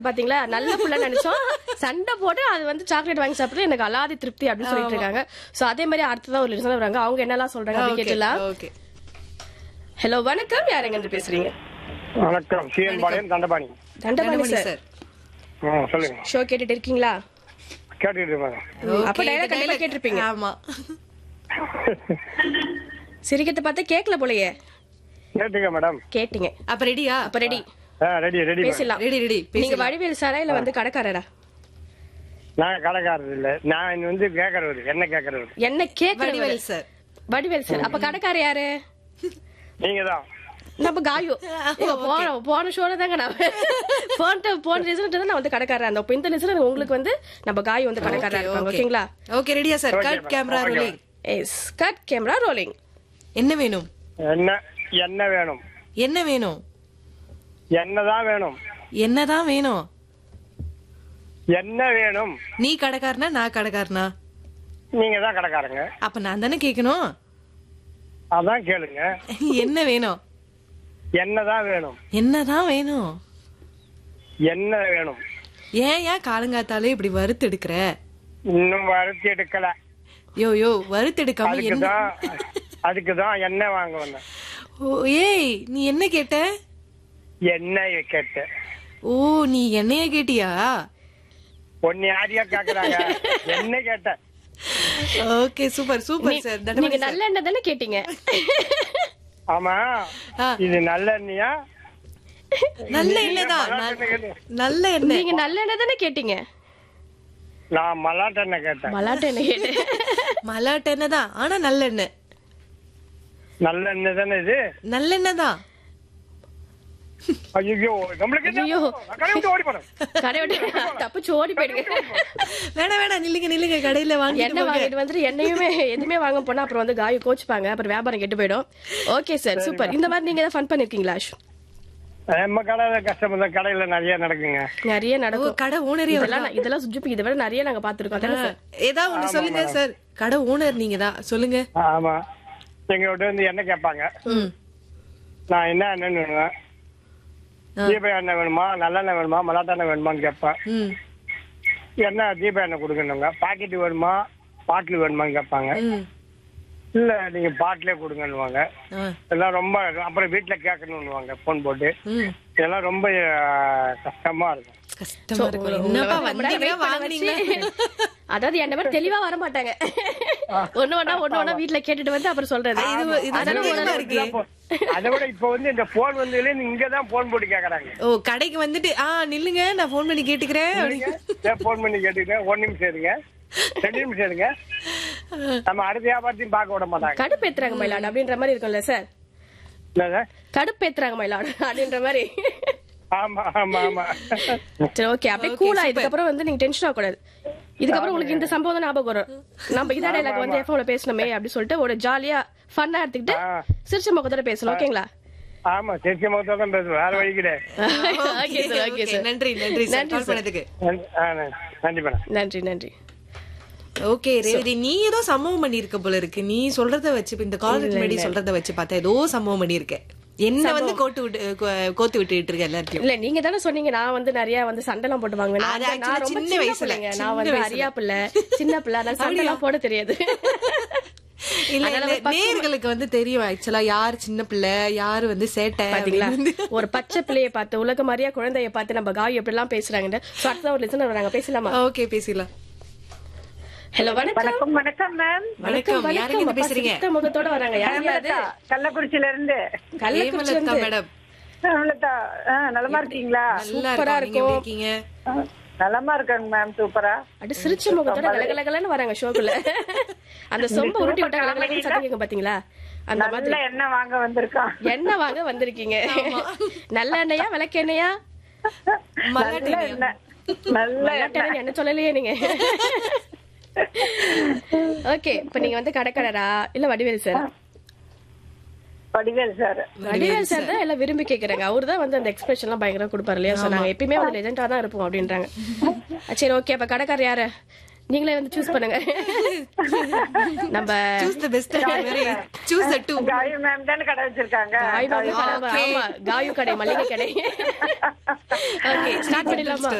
பாத்தீங்களா நல்ல புள்ள நினைச்சோம் சண்டை போட்டு அது வந்து சாக்லேட் வாங்கி சாப்பிட்டு எனக்கு அலாதி திருப்தி அப்படின்னு சொல்லிட்டு இருக்காங்க சோ அதே மாதிரி அடுத்ததான் ஒரு லிசனர் வராங்க அவங்க என்னெல்லாம் சொல்றாங்க அப்படின்னு கேட்டலாம் ஓகே ஹலோ வணக்கம் யாருங்க இருந்து பேசுறீங்க வணக்கம் C N Palayam Thandapani Thandapani sir sir ஆ, சொல்லுங்க ஷோ கேட்டுட்டு இருக்கீங்களா கேட்டுட்டு இருப்பாங்க அப்ப dialogue கண்டிப்பா கேட்டிருப்பீங்க. ஆமா சிரிக்கத்தை பார்த்து கேட்கல போலயே கேட்டுங்க மேடம் கேட்டீங்க அப்ப ரெடியா அப்ப ரெடி ஆ ரெடி ரெடி பேசலாம் ரெடி ரெடி நீங்க வடிவேல் சாரா இல்ல வந்து கடைக்காரரா நான் கடைக்காரர் இல்ல நான் இங்க வந்து கேக்குறவர் என்ன கேக்குறவர் என்ன கேக்குறவரு வடிவேல் சார் வடிவேல் சார் அப்ப கடைக்கார யாரு நீங்க தான் நம்ம காயு ஏங்க, போன போன ஷோல தாங்க நான் போன போன ரிசல்ட் தான் நான் வந்து கடைக்காரன் அந்த இப்ப இந்த ரிசல்ட் உங்களுக்கு வந்து நம்ம காயு வந்து கடைக்காரா இருப்பாங்க ஓகேங்களா ஓகே ரெடியா sir Okay, cut ma'am. Camera Okay, rolling yes cut camera rolling என்ன வேணும் என்ன என்ன வேணும் என்ன வேணும் என்னதான் வேணும் என்னதான் வேணும் என்ன வேணும் நீ கடைக்காரனா நான் கடைக்காரனா நீங்க தான் கடைக்காரங்க அப்ப நான் தானே கேட்கணும் அதான் கேளுங்க என்ன வேணும் என்னதான் வேணும் என்னதான் வேணும் என்ன வேணும் ஏன் ஏன் காலங்காத்தாலே இப்படி வறுத்து எடுக்கிற இன்னும் வறுத்தி எடுக்கல யோ யோ வறுத்து எடுக்காம என்ன அதுக்குதான் அதுக்குதான் என்ன வாங்க வந்தேன் ஓ ஏய் நீ என்ன கேட்ட எண்ணெய் கேட்டேன் ஓ நீ என்னைய கேட்டியா ஒன்னு யாரையா கேக்குறாங்க என்ன கேட்டேன் ஓகே சூப்பர் சூப்பர் சார் நீங்க நல்ல எண்ணெய் தானே கேட்டீங்க ஆமா ஆ. இது நல்ல எண்ணெயா நல்ல எண்ணெய் தான் மல்லாட்டெண்ணெய் கேட்டேன். நல்ல எண்ணெய் நீங்க நல்ல எண்ணெய் தானே கேட்டீங்க நான் மல்லாட்டெண்ணெய் கேட்டேன் மலாட்ட எண்ணெய் கேட்டேன் மலாட்ட எண்ணெய் தான் ஆனா நல்ல எண்ணெய் நல்ல எண்ணெய் தானே இது நல்ல எண்ணெய் தான் ஐயோ நம்மளுக்கு என்ன? ஐயோ. நான் கடை விட்டு ஓடி போறேன் கடை விட்டு தப்பிச்சு ஓடி போயிடுங்க வேணாம் வேணாம் நில்லுங்க நில்லுங்க கடையில வாங்கிட்டு எண்ணெய் போங்க வாங்கிட்டு வந்துட்டு எண்ணெயுமே எதுவுமே வாங்க போனா அப்புறம் வந்து காயு கோச்சுப்பாங்க அப்புறம் வியாபாரம் கெட்டு போயிடும் ஓகே சார் சூப்பர் இந்த மாதிரி நீங்க ஏதாவது ஃபன் பண்ணிருக்கீங்களா அஷ்? நம்ம கடையில கஷ்டப்பட்ட கடையில நிறைய நடக்குங்க நிறைய ஓ, நடக்கும் கடை ஓனரே இதெல்லாம் நான்- இதெல்லாம் சுஜிப்பு இதை விட நிறைய நாங்க பாத்துருக்கோம் தானே சார் ஏதாவது ஒண்ணு சொல்லுங்க சார் கடை ஓனர் நீங்க தான் சொல்லுங்க ஆமா எங்ககிட்ட வந்து எண்ணெய் கேட்பாங்க ம் நான் என்ன எண்ணெய் வேணுவேன் தீப எண்ணெய் வேணுமா நல்லெண்ணெய் வேணுமா மல்லாட்ட எண்ணெய் வேணுமான்னு கேட்பேன் ம் என்ன தீப எண்ணெய் கொடுக்கணுங்க பாக்கெட் வேணுமா பாட்டில் வேணுமான்னு கேட்பாங்க ம் இல்ல நீங்க பாட்டிலே கொடுங்கன்னுவாங்க ஆ, இதெல்லாம் ரொம்ப அப்புறம் வீட்டுல கேட்கணும்னுவாங்க போன் போட்டு ம் இதெல்லாம் ரொம்ப அஹ், கஷ்டமா இருக்கும் கஷ்டமா இருக்கும் என்னப்பா வந்தீங்க வாங்குனீங்க அதாவது என்ன மாதிரி தெளிவா வர மாட்டாங்க ஒண்ணு ஒண்ணா ஒண்ணு ஒண்ணா வீட்டுல கேட்டுட்டு வந்து அப்புறம் சொல்றது இது இது அதெல்லாம் சந்தேகமா ஒரு- இருக்கு அதை விட இப்ப வந்து இந்த போன் வந்து இங்க தான் போன் போட்டு கேக்குறாங்க ஓ கடைக்கு வந்துட்டு ஆ நில்லுங்க நான் ஃபோன் பண்ணி கேட்டுக்கிறேன் அப்படின்னு. போன் பண்ணி கேட்டுக்கிட்டேன் ஒரு நிமிஷம் இருங்க ரெண்டு நிமிஷம் இருங்க நம்ம அடுத்த வியாபாரத்தையும் பார்க்க விட மாட்டாங்க கடுப்பேத்துறாங்க மயிலாடு அப்படின்ற மாதிரி இருக்கும்ல சார் என்னது? கடுப்பேத்துறாங்க மயிலாடு அப்படின்ற மாதிரி ஆமா ஆமா ஆமா சரி ஓகே அப்படியே கூலா இதுக்கப்புறம் வந்து நீங்க டென்ஷன் ஆகக்கூடாது இதுக்கப்புறம் உங்களுக்கு இந்த சம்பவம் தான் ஞாபகம் வரும் நம்ம இதா டைலாக் வந்து எஃப்எம்ல பேசணுமே அப்படி சொல்லிட்டு ஒரு ஜாலியா ஃபன்னா எடுத்துக்கிட்டு ஆ. சிரிச்ச முகத்தோட பேசணும் ஓகேங்களா ஆமா தெரிஞ்ச முகத்தோட தான் பேசுவேன் வேற வழி கிடையாது okay sir okay Okay, sir நன்றி நன்றி சார் நன்றி கால் சார். பண்ணதுக்கு நன்றி ஆ, நன்றி மேடம் நன்றி நன்றி ஓகே ரேவதி நீ ஏதோ சம்பவம் பண்ணிருக்க போல இருக்கு நீ சொல்றத வச்சு இப்ப இந்த காலேஜ் முன்னாடி சொல்றத வச்சு பார்த்தா ஏதோ சம்பவம் பண்ணிருக்க என்ன வந்து கோட்டு விட்டு கோ- கோத்து விட்டுட்டு இருக்க எல்லாத்தையும் இல்ல நீங்க தானே சொன்னீங்க நான் வந்து நிறைய வந்து சண்டைலாம் போட்டு வாங்குவேன் நான் அது வந்து- நான் actually ரொம்ப சின்ன சின்ன வயசுல, பிள்ளைங்க. சின்ன நான் வந்து வயசுல. அரியா பிள்ளை சின்ன பிள்ளை அதனால சண்டைலாம் போட தெரியாது இல்ல அதனால இல்ல ஒரு பக்குவமா- நேர்களுக்கு வந்து தெரியும் ஆக்சுவலா யார் சின்ன பிள்ளை யாரு வந்து சேட்டை பாத்தீங்களா அப்படின்னு. ஒரு பச்சை பிள்ளைய பார்த்து உலக மாதிரியா குழந்தைய பார்த்து நம்ம காய் எப்படி எல்லாம் பேசுறாங்க ஸோ அடுத்த ஒரு லிசனர் வராங்க பேசலாமா ஓகே பேசிடலாம் ஹலோ வணக்கம் வணக்கம் வணக்கம் மேம் வணக்கம் யாருங்க இருந்து அப்பா, பேசுறீங்க சிரித்த முகத்தோட வராங்க யார் அது கள்ளக்குறிச்சியில இருந்து கள்ளக்குறிச்சி ஏமலதா வந்து மேடம் அவ்வளவுதா. ஆ, நலமா இருக்கீங்களா நல்லா சூப்பரா இருக்கும் நீங்க எப்படி இருக்கும். இருக்கீங்க ஆ, நலமா இருக்காங்க மேம் சூப்பரா அப்படி சிரிச்ச முகத்தோட கலகலகலன்னு வராங்க ஷோக்குள்ள அந்த சொம்ப உருட்டி விட்டா கலகலன்னு சத்தம் கேட்கும் பாத்தீங்களா அந்த மாதிரி நல்ல எண்ணெய் வாங்க வந்திருக்கான் எண்ணெய் வாங்க வந்திருக்கீங்க நல்ல எண்ணெயா விளக்கெண்ணெயா மல்லாட்டை நல்ல எண்ணெய் நல்ல விளையாட்டு என்ன சொல்லலையே நீங்க ஓகே இப்ப நீங்க வந்து கடைக்காரரா இல்ல Vadivel sir Vadivel sir Vadivel sir தான் எல்லாம் விரும்பி கேக்குறாங்க அவரு தான் வந்து அந்த எக்ஸ்பிரஷன் எல்லாம் பயங்கரமா கொடுப்பாரு இல்லையா So, நாங்க எப்பயுமே வந்து லெஜெண்டா தான் இருப்போம் அப்படின்றாங்க சரி ஓகே அப்ப கடைக்காரர் யாரு நீங்களே வந்து சூஸ் பண்ணுங்க நம்ம choose the best choose the two காயு மேம் தானே கடை வச்சிருக்காங்க காய் வாங்க கடை, ஆமா, காயு கடை மளிகை கடை ஓகே ஸ்டார்ட் பண்ணிடலாமா